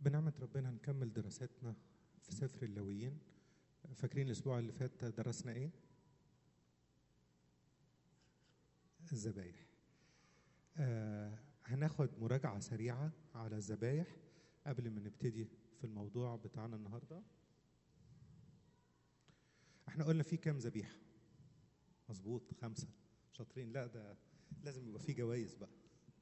بنعمة ربنا نكمل دراستنا في سفر اللاويين فاكرين الأسبوع اللي فات درسنا إيه؟ الذبايح آه هناخد مراجعة سريعة على الذبايح قبل ما نبتدي في الموضوع بتاعنا النهارده احنا قلنا في كام ذبيحة مظبوط خمسة شاطرين لا ده لازم يبقى في جوائز بقى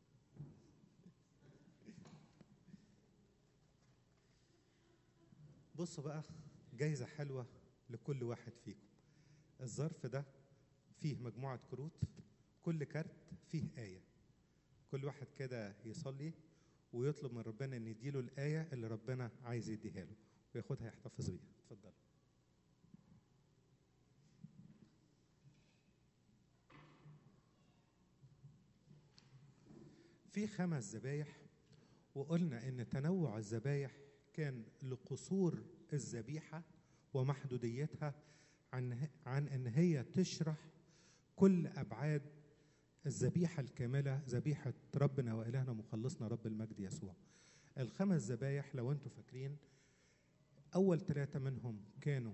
بصوا بقى جايزة حلوة لكل واحد فيكم الظرف ده فيه مجموعة كروت كل كارت فيه آية كل واحد كده يصلي ويطلب من ربنا ان يديله الآية اللي ربنا عايز يديها له وياخدها يحتفظ بيها اتفضل في خمس ذبايح وقلنا ان تنوع الذبايح كان لقصور الذبيحه ومحدوديتها عن عن ان هي تشرح كل ابعاد الذبيحه الكامله ذبيحه ربنا والهنا مخلصنا رب المجد يسوع. الخمس ذبايح لو انتم فاكرين اول ثلاثه منهم كانوا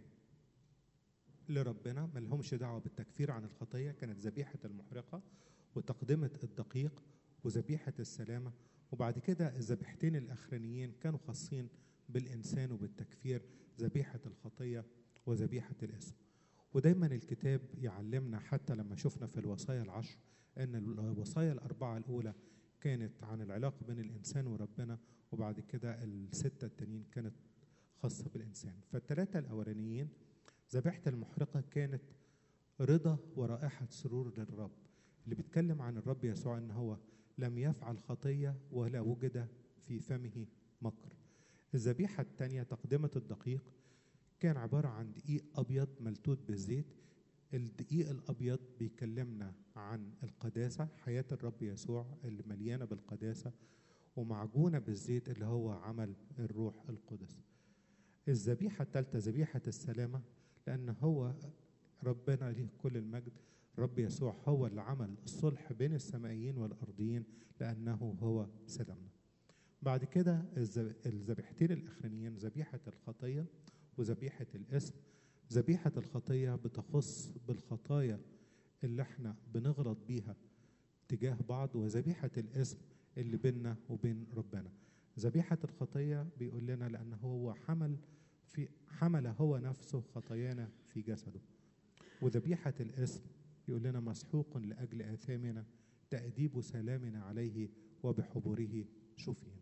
لربنا ما لهمش دعوه بالتكفير عن الخطيه كانت ذبيحه المحرقه وتقدمه الدقيق وذبيحه السلامه وبعد كده الذبيحتين الاخرانيين كانوا خاصين بالانسان وبالتكفير ذبيحه الخطيه وذبيحه الاسم ودايما الكتاب يعلمنا حتى لما شفنا في الوصايا العشر ان الوصايا الاربعه الاولى كانت عن العلاقه بين الانسان وربنا وبعد كده السته التانيين كانت خاصه بالانسان فالثلاثه الاولانيين ذبيحه المحرقه كانت رضا ورائحه سرور للرب اللي بيتكلم عن الرب يسوع ان هو لم يفعل خطيه ولا وجد في فمه مكر الذبيحه الثانيه تقدمه الدقيق كان عباره عن دقيق ابيض ملتوت بالزيت الدقيق الابيض بيكلمنا عن القداسه حياه الرب يسوع اللي مليانه بالقداسه ومعجونه بالزيت اللي هو عمل الروح القدس الذبيحه الثالثه ذبيحه السلامه لان هو ربنا ليه كل المجد رب يسوع هو اللي عمل الصلح بين السمائيين والارضيين لانه هو سلامنا بعد كده الذبيحتين الاخرانيين ذبيحه الخطيه وذبيحه الاسم ذبيحه الخطيه بتخص بالخطايا اللي احنا بنغلط بيها تجاه بعض وذبيحه الاسم اللي بيننا وبين ربنا ذبيحه الخطيه بيقول لنا لان هو حمل في حمل هو نفسه خطايانا في جسده وذبيحه الاسم يقول لنا مسحوق لاجل اثامنا تاديب سلامنا عليه وبحبوره شفينا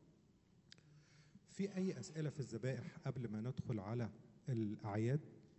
في اي اسئله في الذبائح قبل ما ندخل على الاعياد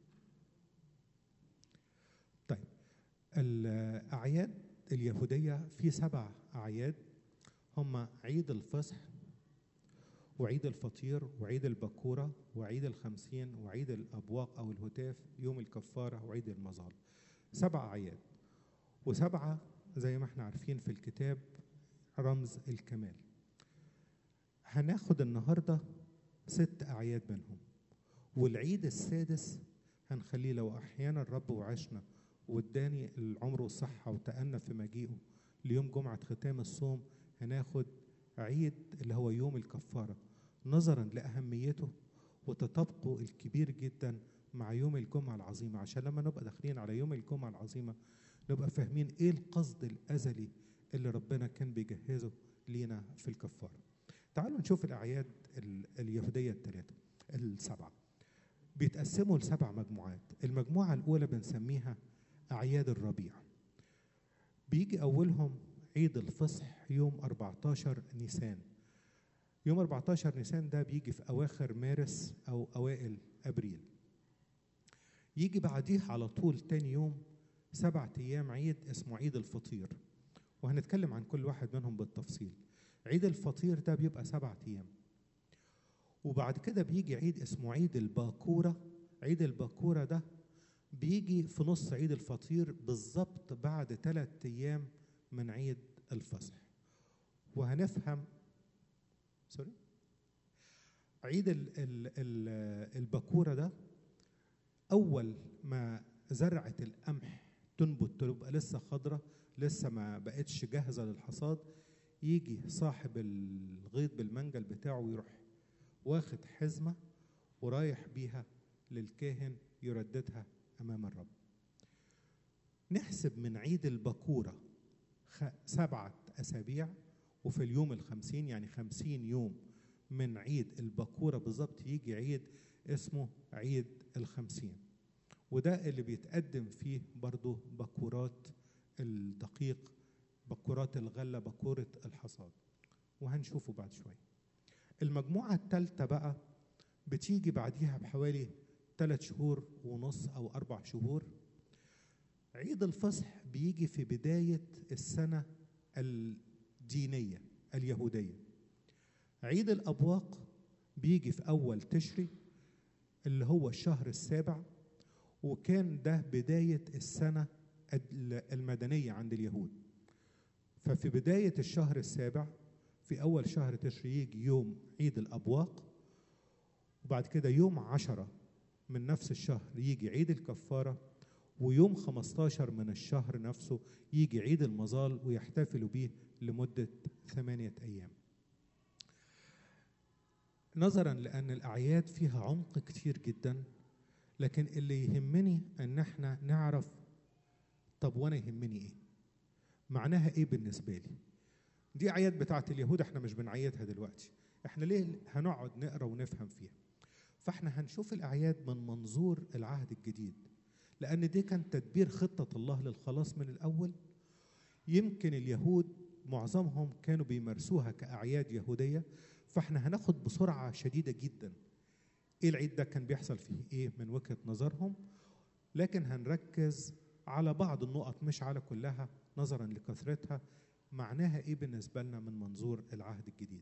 طيب الاعياد اليهوديه في سبع اعياد هم عيد الفصح وعيد الفطير وعيد البكوره وعيد الخمسين وعيد الابواق او الهتاف يوم الكفاره وعيد المظال سبع اعياد وسبعه زي ما احنا عارفين في الكتاب رمز الكمال هناخد النهارده ست اعياد منهم والعيد السادس هنخليه لو احيانا الرب وعشنا واداني العمر والصحه وتأنى في مجيئه ليوم جمعه ختام الصوم هناخد عيد اللي هو يوم الكفاره نظرا لاهميته وتطابقه الكبير جدا مع يوم الجمعه العظيمه عشان لما نبقى داخلين على يوم الجمعه العظيمه نبقى فاهمين ايه القصد الازلي اللي ربنا كان بيجهزه لينا في الكفاره تعالوا نشوف الأعياد اليهودية الثلاثة السبعة بيتقسموا لسبع مجموعات المجموعة الأولى بنسميها أعياد الربيع بيجي أولهم عيد الفصح يوم 14 نيسان يوم 14 نيسان ده بيجي في أواخر مارس أو أوائل أبريل يجي بعديه على طول تاني يوم سبعة أيام عيد اسمه عيد الفطير وهنتكلم عن كل واحد منهم بالتفصيل عيد الفطير ده بيبقى سبعة أيام وبعد كده بيجي عيد اسمه عيد الباكورة عيد الباكورة ده بيجي في نص عيد الفطير بالظبط بعد ثلاثة أيام من عيد الفصح وهنفهم سوري عيد ال ال ال الباكورة ده أول ما زرعة القمح تنبت تبقى لسه خضرة لسه ما بقتش جاهزة للحصاد يجي صاحب الغيط بالمنجل بتاعه ويروح واخد حزمة ورايح بيها للكاهن يرددها أمام الرب نحسب من عيد البكورة خ- سبعة أسابيع وفي اليوم الخمسين يعني خمسين يوم من عيد البكورة بالظبط يجي عيد اسمه عيد الخمسين وده اللي بيتقدم فيه برضو بكورات الدقيق بكورات الغلة بكورة الحصاد وهنشوفه بعد شوية المجموعة الثالثة بقى بتيجي بعديها بحوالي ثلاث شهور ونص أو أربع شهور عيد الفصح بيجي في بداية السنة الدينية اليهودية عيد الأبواق بيجي في أول تشري اللي هو الشهر السابع وكان ده بداية السنة المدنية عند اليهود ففي بداية الشهر السابع في أول شهر تشري يجي يوم عيد الأبواق وبعد كده يوم عشرة من نفس الشهر يجي عيد الكفارة ويوم 15 من الشهر نفسه يجي عيد المظال ويحتفلوا به لمدة ثمانية أيام نظرا لأن الأعياد فيها عمق كتير جدا لكن اللي يهمني أن احنا نعرف طب وأنا يهمني إيه معناها إيه بالنسبة لي دي أعياد بتاعت اليهود احنا مش بنعيدها دلوقتي احنا ليه هنقعد نقرا ونفهم فيها فاحنا هنشوف الأعياد من منظور العهد الجديد لأن دي كان تدبير خطة الله للخلاص من الأول يمكن اليهود معظمهم كانوا بيمارسوها كأعياد يهودية فاحنا هناخد بسرعة شديدة جدا ايه العيد ده كان بيحصل فيه ايه من وجهة نظرهم لكن هنركز على بعض النقط مش على كلها نظرا لكثرتها معناها ايه بالنسبة لنا من منظور العهد الجديد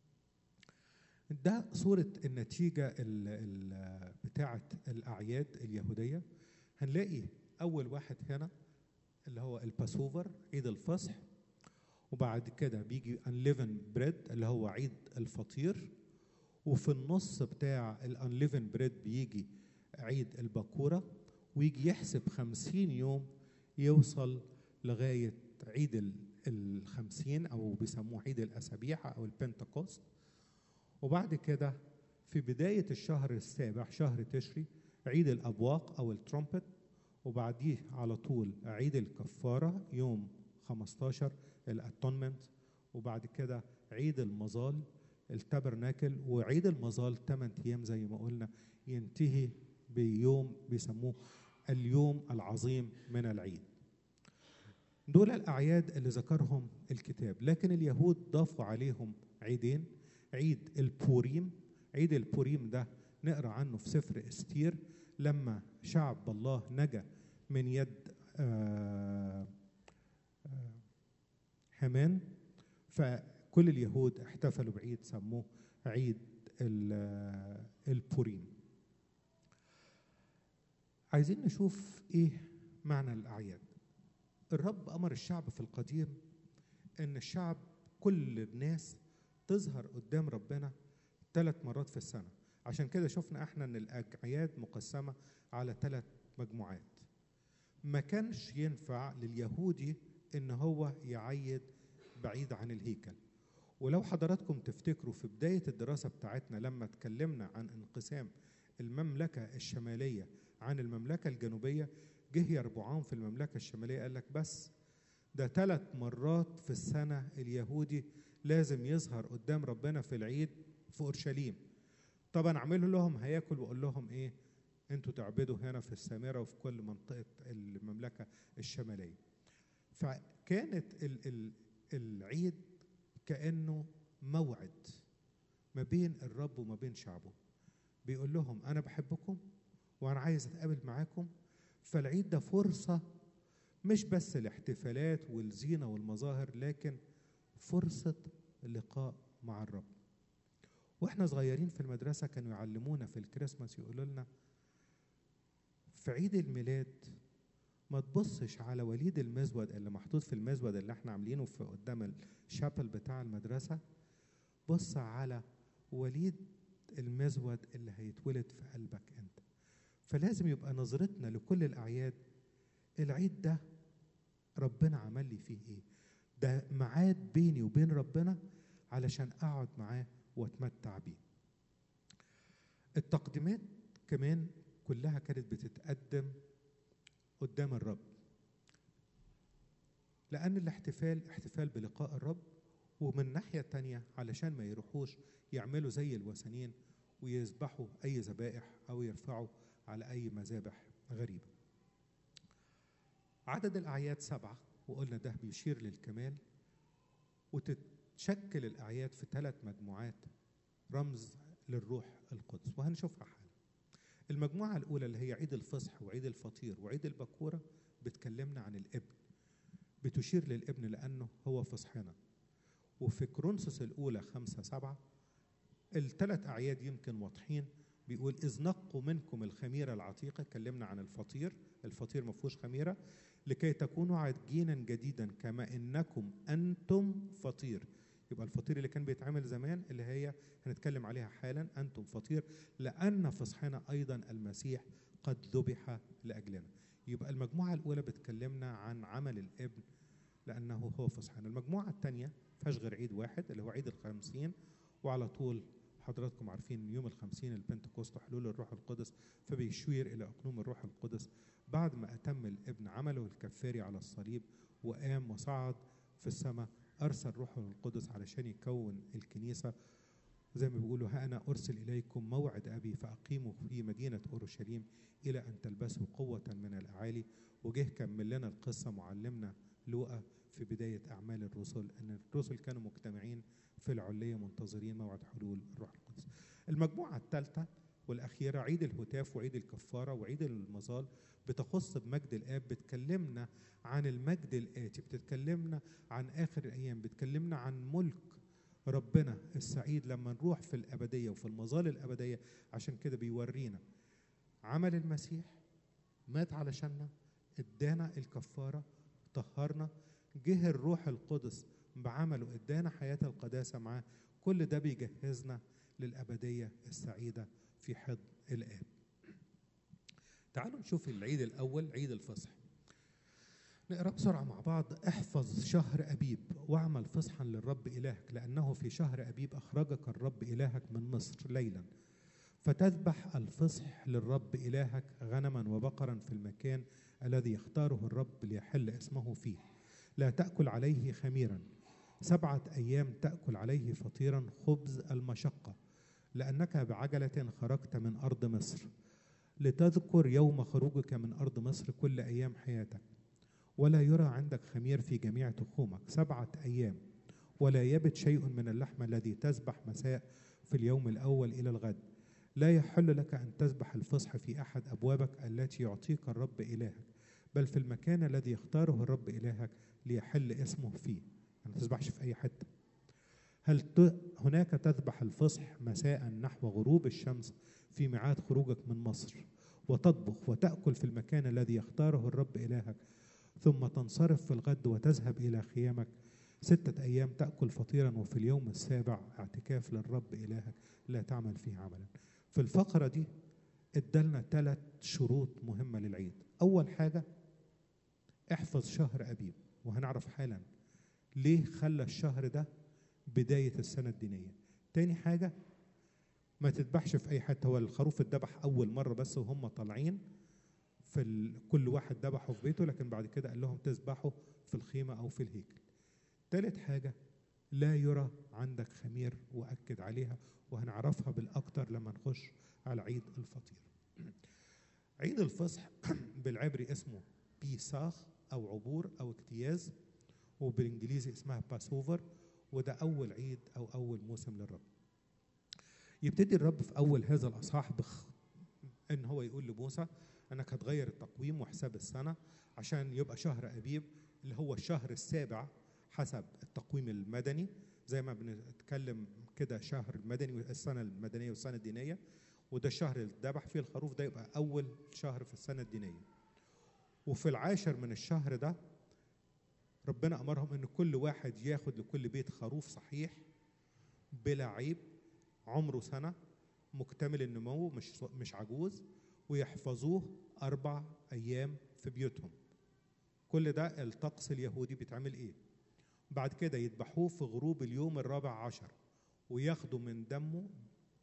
ده صورة النتيجة ال ال بتاعة الأعياد اليهودية هنلاقي أول واحد هنا اللي هو الباسوفر عيد الفصح وبعد كده بيجي unleavened bread اللي هو عيد الفطير وفي النص بتاع الانليفن بريد بيجي عيد البكورة ويجي يحسب خمسين يوم يوصل لغاية عيد الخمسين أو بيسموه عيد الأسابيع أو البنتكوست وبعد كده في بداية الشهر السابع شهر تشري عيد الأبواق أو الترومبت وبعديه على طول عيد الكفارة يوم 15 الاتونمنت وبعد كده عيد المظال التبرناكل وعيد المظال 8 ايام زي ما قلنا ينتهي بيوم بيسموه اليوم العظيم من العيد دول الاعياد اللي ذكرهم الكتاب لكن اليهود ضافوا عليهم عيدين عيد البوريم عيد البوريم ده نقرا عنه في سفر استير لما شعب الله نجا من يد آه آه هامان فكل اليهود احتفلوا بعيد سموه عيد البوريم عايزين نشوف ايه معنى الاعياد الرب امر الشعب في القديم ان الشعب كل الناس تظهر قدام ربنا ثلاث مرات في السنه عشان كده شفنا احنا ان الاعياد مقسمه على ثلاث مجموعات ما كانش ينفع لليهودي ان هو يعيد بعيد عن الهيكل ولو حضراتكم تفتكروا في بداية الدراسة بتاعتنا لما اتكلمنا عن انقسام المملكة الشمالية عن المملكة الجنوبية جه يربعام في المملكة الشمالية قال لك بس ده ثلاث مرات في السنة اليهودي لازم يظهر قدام ربنا في العيد في أورشليم طبعا اعملوا لهم هياكل واقول لهم ايه انتوا تعبدوا هنا في السامرة وفي كل منطقة المملكة الشمالية فكانت ال ال العيد كأنه موعد ما بين الرب وما بين شعبه بيقول لهم أنا بحبكم وأنا عايز أتقابل معاكم فالعيد ده فرصة مش بس الاحتفالات والزينة والمظاهر لكن فرصة لقاء مع الرب واحنا صغيرين في المدرسة كانوا يعلمونا في الكريسماس يقولوا لنا في عيد الميلاد ما تبصش على وليد المزود اللي محطوط في المزود اللي احنا عاملينه في قدام الشابل بتاع المدرسة بص على وليد المزود اللي هيتولد في قلبك انت فلازم يبقى نظرتنا لكل الأعياد العيد ده ربنا عمل لي فيه ايه ده ميعاد بيني وبين ربنا علشان اقعد معاه واتمتع بيه التقديمات كمان كلها كانت بتتقدم قدام الرب لأن الاحتفال احتفال بلقاء الرب ومن الناحية التانية علشان ما يروحوش يعملوا زي الوثنيين ويذبحوا أي ذبائح أو يرفعوا على أي مذابح غريبة عدد الأعياد سبعة وقلنا ده بيشير للكمال وتتشكل الأعياد في ثلاث مجموعات رمز للروح القدس وهنشوفها حالا المجموعة الأولى اللي هي عيد الفصح وعيد الفطير وعيد البكورة بتكلمنا عن الابن بتشير للابن لأنه هو فصحنا وفي كرونسوس الأولى خمسة سبعة الثلاث أعياد يمكن واضحين بيقول إذ نقوا منكم الخميرة العتيقة اتكلمنا عن الفطير الفطير ما فيهوش خميرة لكي تكونوا عجينا جديدا كما إنكم أنتم فطير يبقى الفطير اللي كان بيتعمل زمان اللي هي هنتكلم عليها حالا أنتم فطير لأن فصحنا أيضا المسيح قد ذبح لأجلنا يبقى المجموعة الأولى بتكلمنا عن عمل الابن لأنه هو فصحنا المجموعة الثانية فيهاش غير عيد واحد اللي هو عيد الخمسين وعلى طول حضراتكم عارفين ان يوم الخمسين البنتكوست حلول الروح القدس فبيشير الى اقنوم الروح القدس بعد ما اتم الابن عمله الكفاري على الصليب وقام وصعد في السماء ارسل روحه القدس علشان يكون الكنيسه زي ما بيقولوا ها انا ارسل اليكم موعد ابي فاقيموا في مدينه اورشليم الى ان تلبسوا قوه من الاعالي وجه كمل لنا القصه معلمنا لوقا في بدايه اعمال الرسل ان الرسل كانوا مجتمعين في العلية منتظرين موعد حلول الروح القدس المجموعة الثالثة والأخيرة عيد الهتاف وعيد الكفارة وعيد المظال بتخص بمجد الآب بتكلمنا عن المجد الآتي بتتكلمنا عن آخر الأيام بتكلمنا عن ملك ربنا السعيد لما نروح في الأبدية وفي المظال الأبدية عشان كده بيورينا عمل المسيح مات علشاننا ادانا الكفارة طهرنا جه الروح القدس بعمله ادانا حياة القداسة معاه كل ده بيجهزنا للأبدية السعيدة في حضن الآب تعالوا نشوف العيد الأول عيد الفصح نقرأ بسرعة مع بعض احفظ شهر أبيب واعمل فصحا للرب إلهك لأنه في شهر أبيب أخرجك الرب إلهك من مصر ليلا فتذبح الفصح للرب إلهك غنما وبقرا في المكان الذي يختاره الرب ليحل اسمه فيه لا تأكل عليه خميرا سبعة أيام تأكل عليه فطيرا خبز المشقة لأنك بعجلة خرجت من أرض مصر لتذكر يوم خروجك من أرض مصر كل أيام حياتك ولا يرى عندك خمير في جميع تخومك سبعة أيام ولا يبت شيء من اللحم الذي تذبح مساء في اليوم الأول إلى الغد لا يحل لك أن تذبح الفصح في أحد أبوابك التي يعطيك الرب إلهك بل في المكان الذي يختاره الرب إلهك ليحل اسمه فيه ما تذبحش في أي حتة هل ت... هناك تذبح الفصح مساء نحو غروب الشمس في ميعاد خروجك من مصر وتطبخ وتأكل في المكان الذي يختاره الرب إلهك ثم تنصرف في الغد وتذهب إلى خيامك ستة أيام تأكل فطيرا وفي اليوم السابع اعتكاف للرب إلهك لا تعمل فيه عملا في الفقرة دي ادالنا ثلاث شروط مهمة للعيد أول حاجة احفظ شهر أبيب وهنعرف حالا ليه خلى الشهر ده بداية السنة الدينية تاني حاجة ما تذبحش في أي حتة هو الخروف اتذبح أول مرة بس وهم طالعين في ال... كل واحد ذبحه في بيته لكن بعد كده قال لهم تذبحوا في الخيمة أو في الهيكل تالت حاجة لا يرى عندك خمير وأكد عليها وهنعرفها بالأكتر لما نخش على عيد الفطير عيد الفصح بالعبري اسمه بيساخ أو عبور أو اجتياز وبالإنجليزي اسمها باسوفر وده أول عيد أو أول موسم للرب يبتدي الرب في أول هذا الأصحاح بخ إن هو يقول لموسى أنك هتغير التقويم وحساب السنة عشان يبقى شهر أبيب اللي هو الشهر السابع حسب التقويم المدني زي ما بنتكلم كده شهر المدني السنة المدنية والسنة الدينية وده الشهر اللي ذبح فيه الخروف ده يبقى أول شهر في السنة الدينية وفي العاشر من الشهر ده ربنا أمرهم إن كل واحد ياخد لكل بيت خروف صحيح بلا عيب عمره سنة مكتمل النمو مش مش عجوز ويحفظوه أربع أيام في بيوتهم كل ده الطقس اليهودي بيتعمل إيه بعد كده يذبحوه في غروب اليوم الرابع عشر وياخدوا من دمه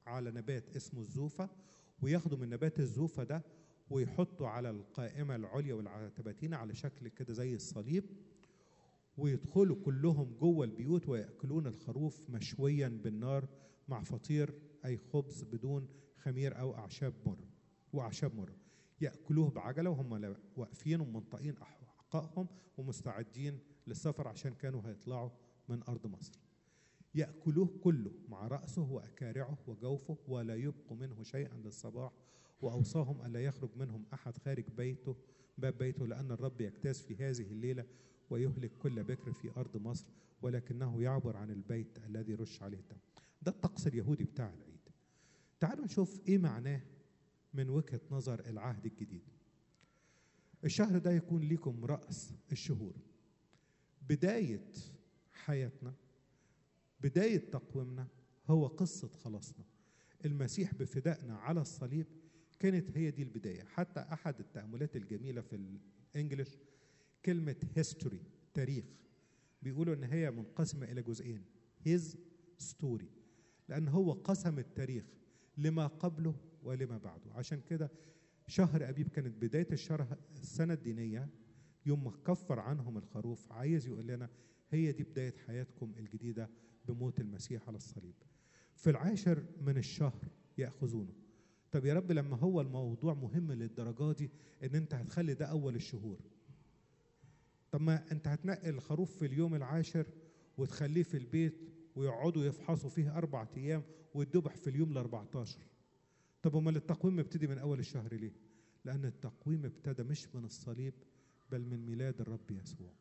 على نبات اسمه الزوفة وياخدوا من نبات الزوفة ده ويحطوا على القائمة العليا والعتبتين على شكل كده زي الصليب ويدخلوا كلهم جوه البيوت ويأكلون الخروف مشويا بالنار مع فطير أي خبز بدون خمير أو أعشاب مر وأعشاب مر يأكلوه بعجلة وهم واقفين ومنطقين أحقائهم ومستعدين للسفر عشان كانوا هيطلعوا من أرض مصر يأكلوه كله مع رأسه وأكارعه وجوفه ولا يبقوا منه شيئا للصباح وأوصاهم ألا يخرج منهم أحد خارج بيته باب بيته لأن الرب يجتاز في هذه الليلة ويهلك كل بكر في أرض مصر ولكنه يعبر عن البيت الذي رش عليه الدم ده الطقس اليهودي بتاع العيد تعالوا نشوف إيه معناه من وجهة نظر العهد الجديد الشهر ده يكون لكم رأس الشهور بداية حياتنا بداية تقويمنا هو قصة خلاصنا المسيح بفدائنا على الصليب كانت هي دي البداية حتى أحد التأملات الجميلة في الإنجليش كلمة history تاريخ بيقولوا إن هي منقسمة إلى جزئين his story لأن هو قسم التاريخ لما قبله ولما بعده عشان كده شهر أبيب كانت بداية الشهر السنة الدينية يوم ما كفر عنهم الخروف عايز يقول لنا هي دي بداية حياتكم الجديدة بموت المسيح على الصليب في العاشر من الشهر يأخذونه طب يا رب لما هو الموضوع مهم للدرجة دي ان انت هتخلي ده اول الشهور طب ما انت هتنقل الخروف في اليوم العاشر وتخليه في البيت ويقعدوا يفحصوا فيه أربع أيام ويتذبح في اليوم ال 14 طب امال التقويم مبتدي من أول الشهر ليه؟ لأن التقويم ابتدى مش من الصليب بل من ميلاد الرب يسوع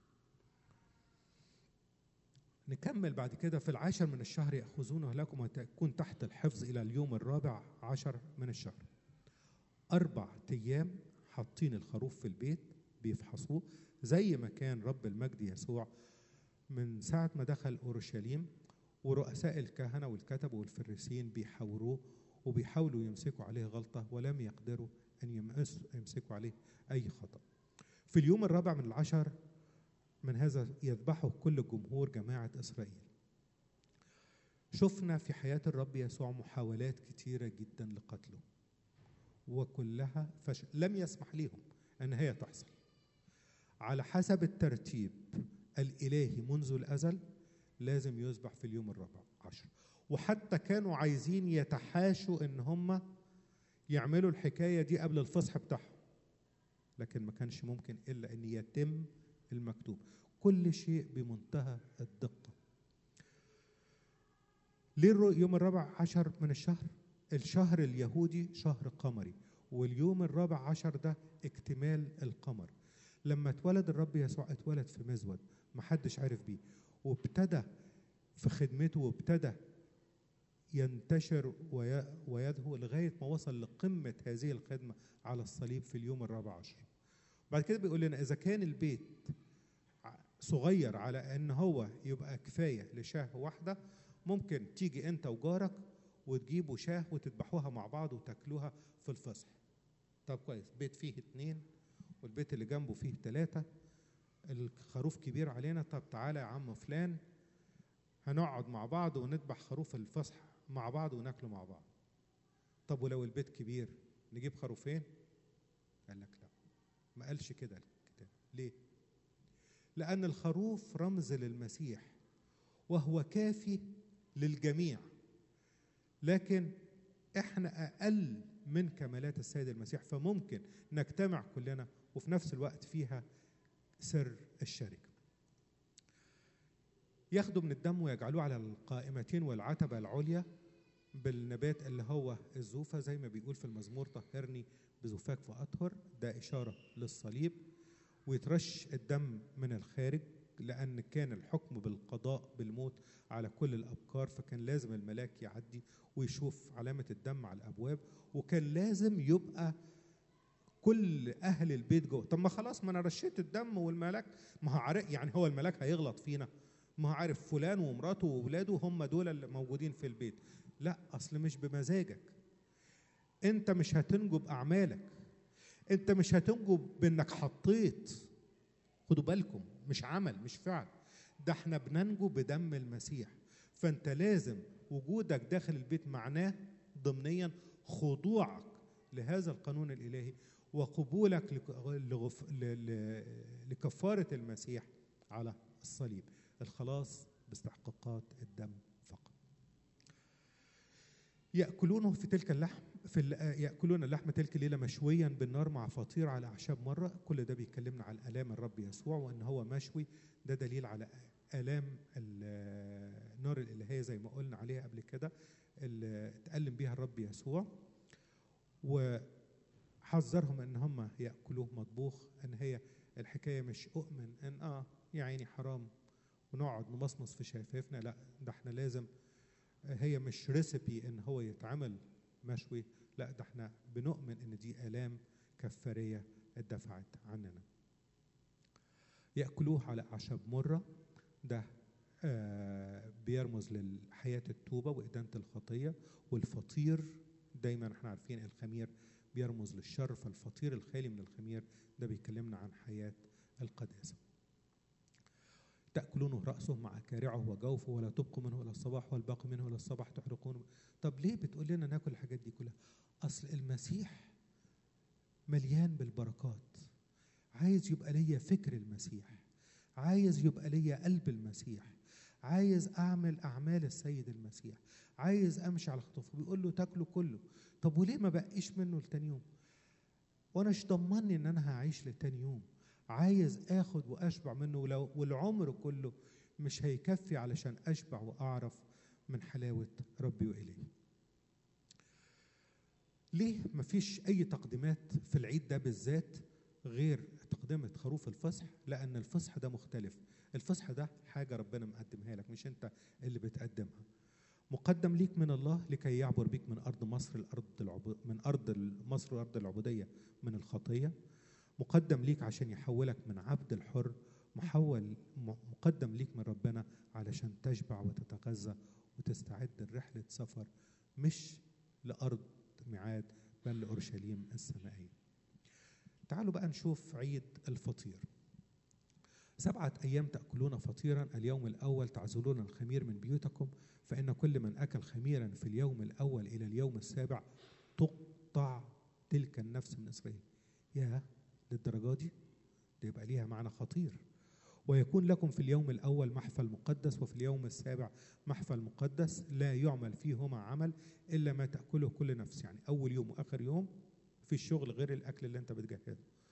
نكمل بعد كده في العاشر من الشهر يأخذونه لكم وتكون تحت الحفظ إلى اليوم الرابع عشر من الشهر أربع أيام حاطين الخروف في البيت بيفحصوه زي ما كان رب المجد يسوع من ساعة ما دخل أورشليم ورؤساء الكهنة والكتب والفريسيين بيحاوروه وبيحاولوا يمسكوا عليه غلطة ولم يقدروا أن يمسكوا عليه أي خطأ في اليوم الرابع من العشر من هذا يذبحه كل جمهور جماعة إسرائيل شفنا في حياة الرب يسوع محاولات كتيرة جدا لقتله وكلها فشل لم يسمح لهم أن هي تحصل على حسب الترتيب الإلهي منذ الأزل لازم يذبح في اليوم الرابع عشر وحتى كانوا عايزين يتحاشوا ان هم يعملوا الحكايه دي قبل الفصح بتاعهم لكن ما كانش ممكن الا ان يتم المكتوب كل شيء بمنتهى الدقه ليه اليوم الرابع عشر من الشهر الشهر اليهودي شهر قمري واليوم الرابع عشر ده اكتمال القمر لما اتولد الرب يسوع اتولد في مزود محدش عرف بيه وابتدى في خدمته وابتدى ينتشر ويدهو لغاية ما وصل لقمة هذه الخدمة على الصليب في اليوم الرابع عشر بعد كده بيقول لنا إذا كان البيت صغير على أن هو يبقى كفاية لشاه واحدة ممكن تيجي أنت وجارك وتجيبوا شاه وتذبحوها مع بعض وتاكلوها في الفصح طب كويس بيت فيه اتنين والبيت اللي جنبه فيه ثلاثة الخروف كبير علينا طب تعالى يا عم فلان هنقعد مع بعض ونذبح خروف الفصح مع بعض وناكله مع بعض طب ولو البيت كبير نجيب خروفين قال لك لا ما قالش كده الكتاب ليه لأن الخروف رمز للمسيح وهو كافي للجميع لكن احنا أقل من كمالات السيد المسيح فممكن نجتمع كلنا وفي نفس الوقت فيها سر الشركة ياخدوا من الدم ويجعلوه على القائمتين والعتبة العليا بالنبات اللي هو الزوفة زي ما بيقول في المزمور طهرني بزوفاك فأطهر ده إشارة للصليب ويترش الدم من الخارج لأن كان الحكم بالقضاء بالموت على كل الأبكار فكان لازم الملاك يعدي ويشوف علامة الدم على الأبواب وكان لازم يبقى كل اهل البيت جوه طب ما خلاص ما انا رشيت الدم والملاك ما هو عارف يعني هو الملاك هيغلط فينا ما هو عارف فلان ومراته واولاده هم دول اللي موجودين في البيت لا اصل مش بمزاجك انت مش هتنجو باعمالك انت مش هتنجو بانك حطيت خدوا بالكم مش عمل مش فعل ده احنا بننجو بدم المسيح فانت لازم وجودك داخل البيت معناه ضمنيا خضوعك لهذا القانون الالهي وقبولك لك- لغف- ل- ل- لكفاره المسيح على الصليب الخلاص باستحقاقات الدم فقط ياكلونه في تلك اللحم في ال- آه، ياكلون اللحم تلك الليله مشويا بالنار مع فطير على اعشاب مره كل ده بيكلمنا على الام الرب يسوع وان هو مشوي ده دليل على الام ال- آه، النار الالهيه زي ما قلنا عليها قبل كده اللي اتألم بيها الرب يسوع وحذرهم ان هم ياكلوه مطبوخ ان هي الحكايه مش اؤمن ان اه يا عيني حرام ونقعد نمصمص في شفايفنا لا ده احنا لازم هي مش ريسبي ان هو يتعمل مشوي لا ده احنا بنؤمن ان دي الام كفاريه اتدفعت عننا ياكلوه على اعشاب مره ده آه بيرمز لحياه التوبه وادانه الخطيه والفطير دايما احنا عارفين الخمير بيرمز للشر فالفطير الخالي من الخمير ده بيكلمنا عن حياه القداسه تأكلونه رأسه مع كارعه وجوفه ولا تبقوا منه إلى الصباح والباقي منه إلى الصباح تحرقونه طب ليه بتقول لنا ناكل الحاجات دي كلها أصل المسيح مليان بالبركات عايز يبقى ليا فكر المسيح عايز يبقى ليا قلب المسيح عايز أعمل أعمال السيد المسيح عايز أمشي على خطوته بيقول له تاكله كله طب وليه ما بقيش منه لتاني يوم وانا مش ضمني ان انا هعيش لتاني يوم عايز اخد واشبع منه ولو والعمر كله مش هيكفي علشان اشبع واعرف من حلاوه ربي والهي ليه مفيش اي تقديمات في العيد ده بالذات غير تقدمة خروف الفصح لأن الفصح ده مختلف الفصح ده حاجة ربنا مقدمها لك مش أنت اللي بتقدمها مقدم ليك من الله لكي يعبر بك من أرض مصر الأرض العب... من أرض مصر وأرض العبودية من الخطية مقدم ليك عشان يحولك من عبد الحر محول م- مقدم ليك من ربنا علشان تشبع وتتغذى وتستعد لرحلة سفر مش لأرض ميعاد بل لأورشليم السمائية تعالوا بقى نشوف عيد الفطير سبعة أيام تأكلون فطيرا اليوم الأول تعزلون الخمير من بيوتكم فإن كل من أكل خميرا في اليوم الأول إلى اليوم السابع تقطع تلك النفس من إسرائيل يا للدرجة دي ده يبقى ليها معنى خطير ويكون لكم في اليوم الأول محفل مقدس وفي اليوم السابع محفل مقدس لا يعمل فيهما عمل إلا ما تأكله كل نفس يعني أول يوم وآخر يوم في الشغل غير الأكل اللي أنت بتجهزه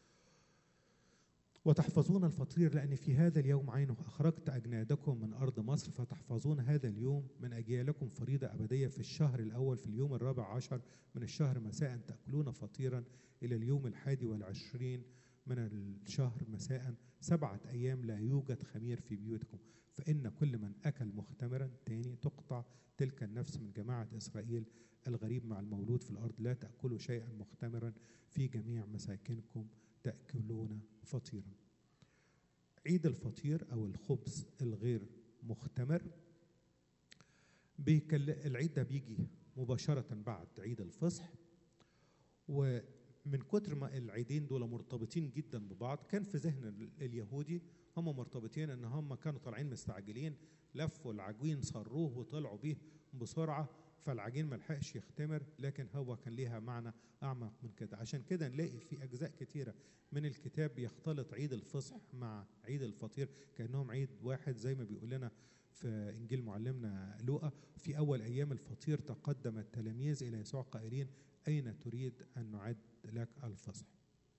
وتحفظون الفطير لأن في هذا اليوم عينه أخرجت أجنادكم من أرض مصر فتحفظون هذا اليوم من أجيالكم فريضة أبدية في الشهر الأول في اليوم الرابع عشر من الشهر مساء تأكلون فطيرا إلى اليوم الحادي والعشرين من الشهر مساء سبعة أيام لا يوجد خمير في بيوتكم فإن كل من أكل مختمرا تاني تقطع تلك النفس من جماعة إسرائيل الغريب مع المولود في الأرض لا تأكلوا شيئا مختمرا في جميع مساكنكم تأكلون فطيرا عيد الفطير أو الخبز الغير مختمر بيكل... العيد ده بيجي مباشرة بعد عيد الفصح ومن كتر ما العيدين دول مرتبطين جدا ببعض كان في ذهن ال- اليهودي هم مرتبطين ان هم كانوا طالعين مستعجلين لفوا العجين صروه وطلعوا بيه بسرعه فالعجين ما لحقش يختمر لكن هو كان ليها معنى اعمق من كده عشان كده نلاقي في اجزاء كتيره من الكتاب يختلط عيد الفصح مع عيد الفطير كانهم عيد واحد زي ما بيقول لنا في انجيل معلمنا لوقا في اول ايام الفطير تقدم التلاميذ الى يسوع قائلين اين تريد ان نعد لك الفصح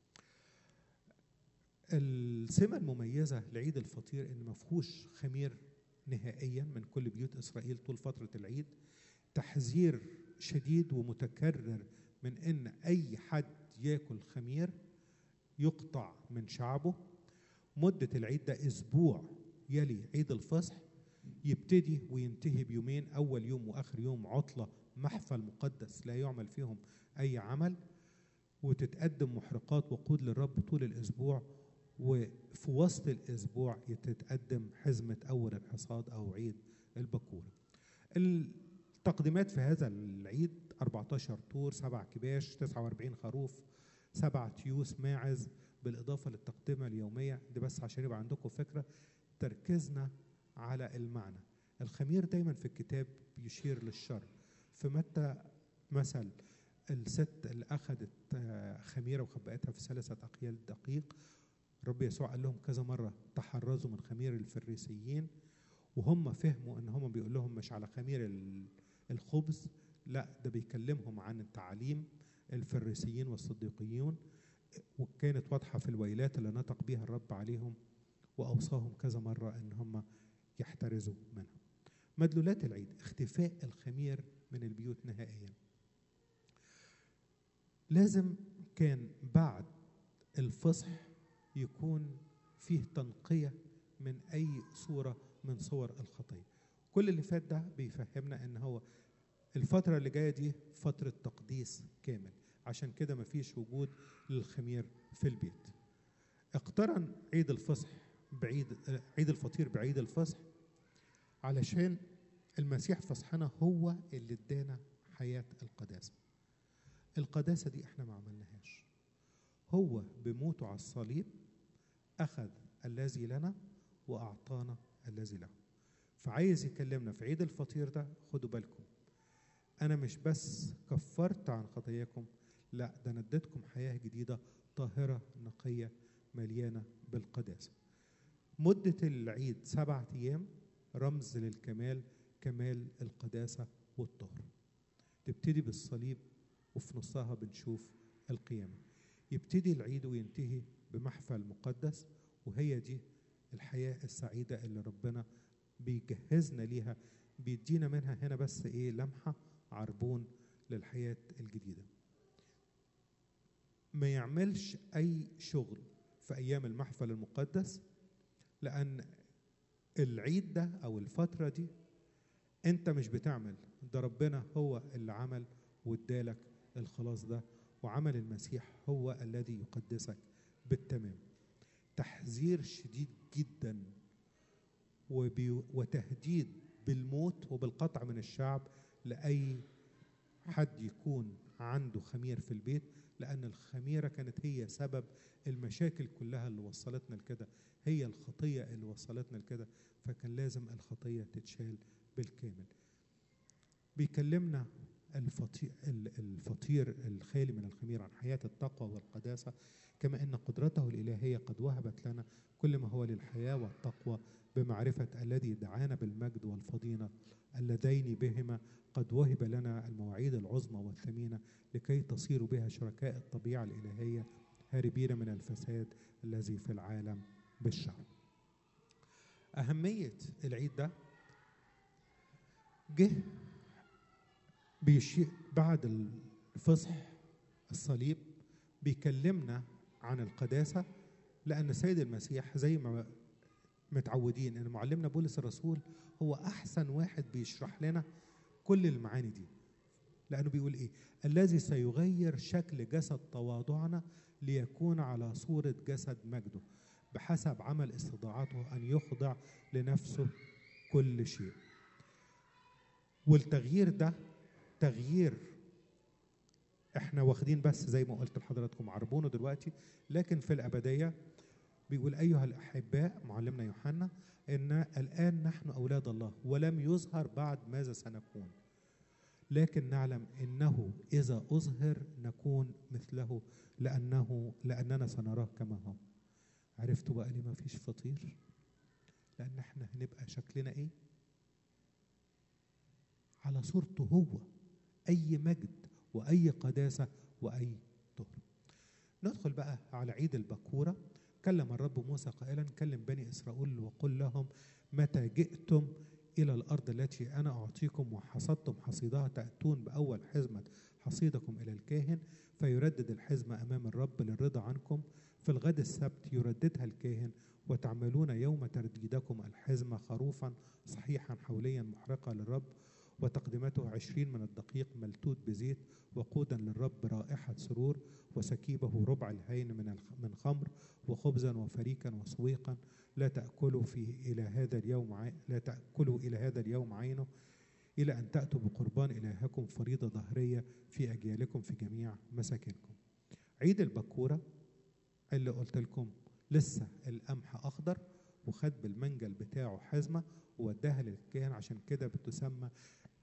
السمة المميزة لعيد الفطير إن ما فيهوش خمير نهائيا من كل بيوت إسرائيل طول فترة العيد تحذير شديد ومتكرر من إن أي حد ياكل خمير يقطع من شعبه مدة العيد ده أسبوع يلي عيد الفصح يبتدي وينتهي بيومين أول يوم وآخر يوم عطلة محفل مقدس لا يعمل فيهم أي عمل وتتقدم محرقات وقود للرب طول الأسبوع وفي وسط الأسبوع تتقدم حزمة أول الحصاد أو عيد البكورة التقديمات في هذا العيد 14 طور سبع كباش 49 خروف سبع تيوس ماعز بالإضافة للتقدمة اليومية دي بس عشان يبقى عندكم فكرة تركيزنا على المعنى الخمير دايما في الكتاب بيشير للشر في متى مثل الست اللي اخذت آه، خميره وخبأتها في ثلاثه اقيال دقيق رب يسوع قال لهم كذا مره تحرزوا من خمير الفريسيين وهم فهموا ان هم بيقول لهم مش على خمير ال- الخبز لا ده بيكلمهم عن التعاليم الفريسيين والصديقيون وكانت واضحه في الويلات اللي نطق بيها الرب عليهم واوصاهم كذا مره ان هم يحترزوا منها. مدلولات العيد اختفاء الخمير من البيوت نهائيا. لازم كان بعد الفصح يكون فيه تنقيه من اي صوره من صور الخطيه. كل اللي فات ده بيفهمنا ان هو الفتره اللي جايه دي فتره تقديس كامل عشان كده مفيش وجود للخمير في البيت. اقترن عيد الفصح بعيد آه، عيد الفطير بعيد الفصح علشان المسيح فصحنا هو اللي ادانا حياة القداسة القداسة دي احنا ما عملناهاش هو بموته على الصليب أخذ الذي لنا وأعطانا الذي له فعايز يكلمنا في عيد الفطير ده خدوا بالكم أنا مش بس كفرت عن خطاياكم لا ده أنا اديتكم حياة جديدة طاهرة نقية مليانة بالقداسة مدة العيد سبعة أيام رمز للكمال كمال القداسة والطهر تبتدي بالصليب وفي نصها بنشوف القيامة يبتدي العيد وينتهي بمحفل مقدس وهي دي الحياة السعيدة اللي ربنا بيجهزنا ليها بيدينا منها هنا بس ايه لمحة عربون للحياة الجديدة ما يعملش أي شغل في أيام المحفل المقدس لأن العيد ده أو الفترة دي أنت مش بتعمل ده ربنا هو اللي عمل وادالك الخلاص ده وعمل المسيح هو الذي يقدسك بالتمام تحذير شديد جدا وبي وتهديد بالموت وبالقطع من الشعب لأي حد يكون عنده خمير في البيت لأن الخميرة كانت هي سبب المشاكل كلها اللي وصلتنا لكده هي الخطية اللي وصلتنا لكده فكان لازم الخطية تتشال بالكامل بيكلمنا الفطير, الفطير الخالي من الخمير عن حياة التقوى والقداسة كما أن قدرته الإلهية قد وهبت لنا كل ما هو للحياة والتقوى بمعرفة الذي دعانا بالمجد والفضيلة اللذين بهما قد وهب لنا المواعيد العظمى والثمينة لكي تصيروا بها شركاء الطبيعة الإلهية هاربين من الفساد الذي في العالم بالشر أهمية العيد ده جه بيشي بعد الفصح الصليب بيكلمنا عن القداسة لأن السيد المسيح زي ما متعودين ان معلمنا بولس الرسول هو احسن واحد بيشرح لنا كل المعاني دي لانه بيقول ايه الذي سيغير شكل جسد تواضعنا ليكون على صوره جسد مجده بحسب عمل استطاعته ان يخضع لنفسه كل شيء والتغيير ده تغيير احنا واخدين بس زي ما قلت لحضراتكم عربونه دلوقتي لكن في الابديه بيقول أيها الأحباء معلمنا يوحنا إن الآن نحن أولاد الله ولم يظهر بعد ماذا سنكون لكن نعلم إنه إذا أظهر نكون مثله لأنه لأننا سنراه كما هو عرفتوا بقى ليه ما فيش فطير لأن احنا هنبقى شكلنا إيه على صورته هو أي مجد وأي قداسة وأي طهر ندخل بقى على عيد البكورة كلم الرب موسى قائلا كلم بني اسرائيل وقل لهم متى جئتم الى الارض التي انا اعطيكم وحصدتم حصيدها تاتون باول حزمه حصيدكم الى الكاهن فيردد الحزمه امام الرب للرضا عنكم في الغد السبت يرددها الكاهن وتعملون يوم ترديدكم الحزمه خروفا صحيحا حوليا محرقه للرب وتقدمته عشرين من الدقيق ملتوت بزيت وقودا للرب رائحة سرور وسكيبه ربع الهين من من خمر وخبزا وفريكا وسويقا لا تأكلوا فيه إلى هذا اليوم عي... لا تأكلوا إلى هذا اليوم عينه إلى أن تأتوا بقربان إلهكم فريضة ظهرية في أجيالكم في جميع مساكنكم عيد البكورة اللي قلت لكم لسه القمح أخضر وخد بالمنجل بتاعه حزمة ووداها للكاهن عشان كده بتسمى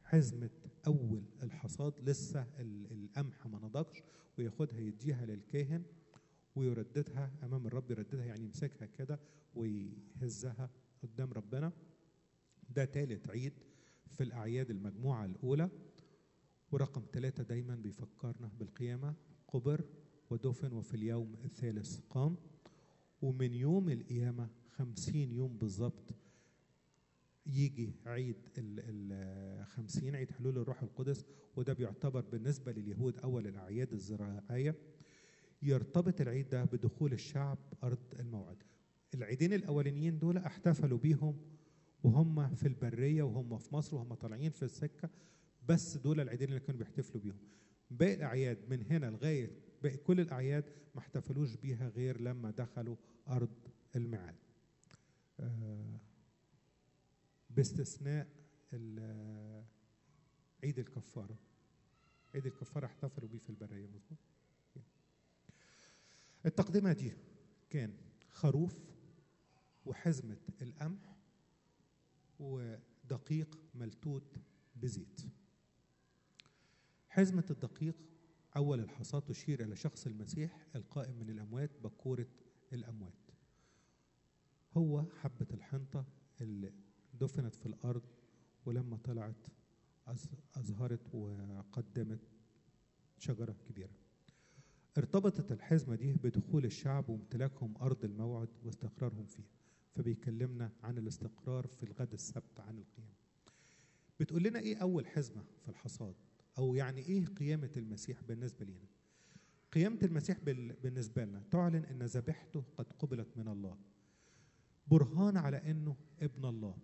حزمة أول الحصاد لسه ال- القمح ما نضجش وياخدها يديها للكاهن ويرددها أمام الرب يرددها يعني يمسكها كده ويهزها قدام ربنا ده تالت عيد في الأعياد المجموعة الأولى ورقم ثلاثة دايما بيفكرنا بالقيامة قبر ودفن وفي اليوم الثالث قام ومن يوم القيامة خمسين يوم بالظبط يجي عيد الخمسين عيد حلول الروح القدس وده بيعتبر بالنسبة لليهود أول الأعياد الزراعية يرتبط العيد ده بدخول الشعب أرض الموعد العيدين الأولانيين دول احتفلوا بيهم وهم في البرية وهم في مصر وهم طالعين في السكة بس دول العيدين اللي كانوا بيحتفلوا بيهم باقي الأعياد من هنا لغاية باقي كل الأعياد ما احتفلوش بيها غير لما دخلوا أرض الميعاد آه، باستثناء ال- عيد الكفارة عيد الكفارة احتفلوا بيه في البرية مظبوط التقدمة دي كان خروف وحزمة القمح ودقيق ملتوت بزيت حزمة الدقيق أول الحصاد تشير إلى شخص المسيح القائم من الأموات بكورة الأموات هو حبة الحنطة اللي دفنت في الأرض ولما طلعت أز- أزهرت وقدمت شجرة كبيرة ارتبطت الحزمة دي بدخول الشعب وامتلاكهم أرض الموعد واستقرارهم فيها فبيكلمنا عن الاستقرار في الغد السبت عن القيامة بتقول لنا إيه أول حزمة في الحصاد أو يعني إيه قيامة المسيح بالنسبة لنا قيامة المسيح بال- بالنسبة لنا تعلن أن ذبيحته قد قبلت من الله برهان على أنه ابن الله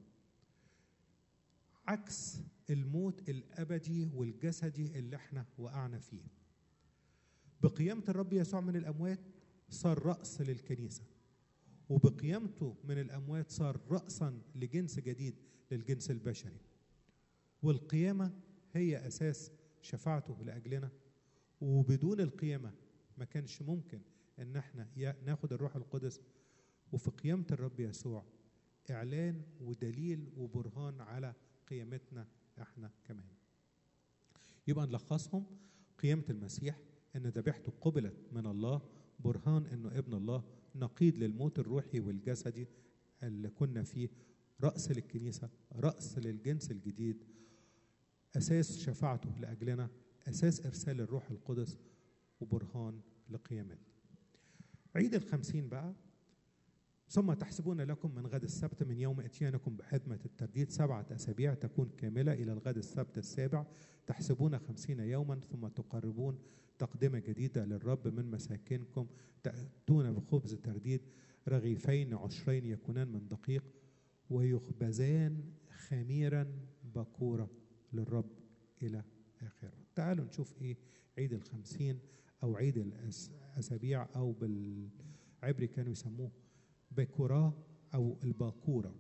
عكس الموت الأبدي والجسدي اللي احنا وقعنا فيه بقيامة الرب يسوع من الأموات صار رأس للكنيسة وبقيامته من الأموات صار رأسا لجنس جديد للجنس البشري والقيامة هي أساس شفاعته لأجلنا وبدون القيامة ما كانش ممكن إن احنا يا- ناخد الروح القدس وفي قيامة الرب يسوع إعلان ودليل وبرهان على قيامتنا احنا كمان يبقى نلخصهم قيامة المسيح ان ذبيحته قبلت من الله برهان انه ابن الله نقيض للموت الروحي والجسدي اللي كنا فيه رأس للكنيسة رأس للجنس الجديد أساس شفاعته لأجلنا أساس إرسال الروح القدس وبرهان لقيامته عيد الخمسين بقى ثم تحسبون لكم من غد السبت من يوم اتيانكم بحدمة الترديد سبعة أسابيع تكون كاملة إلى الغد السبت السابع تحسبون خمسين يوما ثم تقربون تقدمة جديدة للرب من مساكنكم تأتون بخبز ترديد رغيفين عشرين يكونان من دقيق ويخبزان خميرا بكورة للرب إلى آخره تعالوا نشوف إيه عيد الخمسين أو عيد الأسابيع أو بالعبري كانوا يسموه بكورة أو الباكورة